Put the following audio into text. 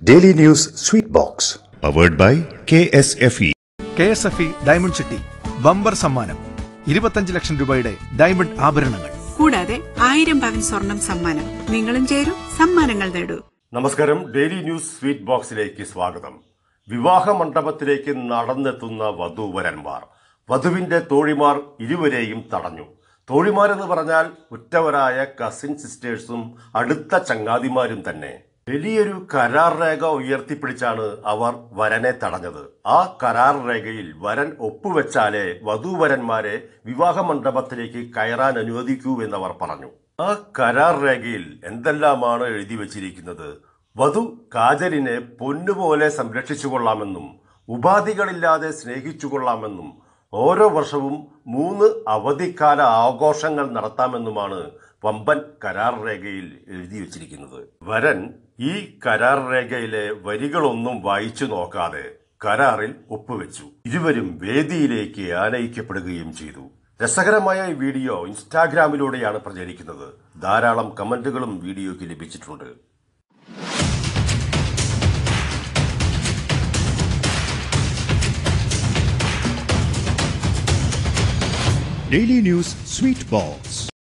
Daily News Sweet Box. Powered by KSFE. K S F E diamond city bumper സമ്മാനം ഇരുപത്തഞ്ച് ലക്ഷം രൂപയുടെ diamond ആഭരണങ്ങൾ കൂടാതെ ആയിരം പവൻ സ്വർണം സമ്മാനം നിങ്ങളും ചേരൂ സമ്മാനങ്ങൾ നേടൂ നമസ്കാരം ഡെയിലി ന്യൂസ് സ്വീറ്റ് ബോക്സിലേക്ക് സ്വാഗതം വിവാഹ മണ്ഡപത്തിലേക്ക് നടന്നെത്തുന്ന വധൂവരന്മാർ വധുവിന്റെ തോഴിമാർ ഇരുവരെയും തടഞ്ഞു തോഴിമാരെന്ന് പറഞ്ഞാൽ ഉറ്റവരായ കസിൻ സിസ്റ്റേഴ്സും അടുത്ത ചങ്ങാതിമാരും തന്നെ വലിയൊരു കരാർ രേഖ ഉയർത്തിപ്പിടിച്ചാണ് അവർ വരനെ തടഞ്ഞത് ആ കരാർ രേഖയിൽ വരൻ ഒപ്പുവെച്ചാലേ വധൂവരന്മാരെ വിവാഹ മണ്ഡപത്തിലേക്ക് കയറാൻ അനുവദിക്കൂ എന്നവർ പറഞ്ഞു ആ കരാർ രേഖയിൽ എന്തെല്ലാമാണ് എഴുതി വച്ചിരിക്കുന്നത് വധു കാജലിനെ പൊന്നുപോലെ സംരക്ഷിച്ചുകൊള്ളാമെന്നും ഉപാധികളില്ലാതെ സ്നേഹിച്ചുകൊള്ളാമെന്നും ഓരോ വർഷവും മൂന്ന് അവധിക്കാല ആഘോഷങ്ങൾ നടത്താമെന്നുമാണ് വമ്പൻ കരാർ രേഖയിൽ എഴുതി വച്ചിരിക്കുന്നത് വരൻ ഈ കരാർ രേഖയിലെ വരികളൊന്നും വായിച്ചു നോക്കാതെ കരാറിൽ ഒപ്പുവെച്ചു ഇരുവരും വേദിയിലേക്ക് ആനയിക്കപ്പെടുകയും ചെയ്തു രസകരമായ ഈ വീഡിയോ ഇൻസ്റ്റാഗ്രാമിലൂടെയാണ് പ്രചരിക്കുന്നത് ധാരാളം കമന്റുകളും വീഡിയോയ്ക്ക് ലഭിച്ചിട്ടുണ്ട് Daily News Sweet Box.